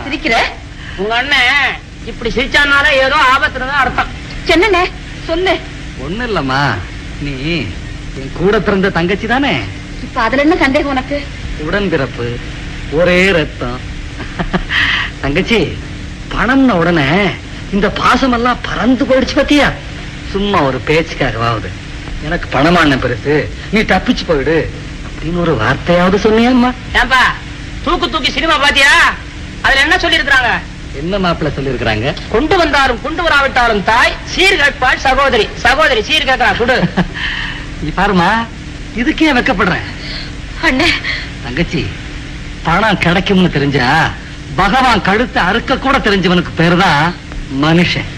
சிரிக்கிற உங்க அண்ணன் இப்படி சிரிச்சானாலே ஏதோ ஆபத்துலதான் அர்த்தம் என்னண்ணே சொல்லு ஒண்ணு இல்லம்மா நீ என் கூட பிறந்த தங்கச்சி தானே இப்ப அதுல என்ன சந்தேகம் உனக்கு உடன்பிறப்பு ஒரே ரத்தம் தங்கச்சி பணம்ன உடனே இந்த பாசமெல்லாம் பறந்து போயிடுச்சு பத்தியா சும்மா ஒரு பேச்சுக்காகவாவது எனக்கு பணமான பெருசு நீ தப்பிச்சு போயிடு அப்படின்னு ஒரு வார்த்தையாவது சொன்னியாம்மா ஏன்பா தூக்கு தூக்கி சினிமா பாத்தியா அதுல என்ன சொல்லி இருக்காங்க என்ன மாப்பிள்ள சொல்லியிருக்கிறாங்க கொண்டு வந்தாலும் கொண்டு வராவிட்டாலும் தாய் சீர் கேட்பாள் சகோதரி சகோதரி சீர் கேட்கறா சுடு நீ பாருமா இதுக்கே வெக்கப்படுறேன் அண்ணே தங்கச்சி பணம் கிடைக்கும்னு தெரிஞ்சா பகவான் கழுத்தை அறுக்க கூட தெரிஞ்சவனுக்கு பேருதான் மனுஷன்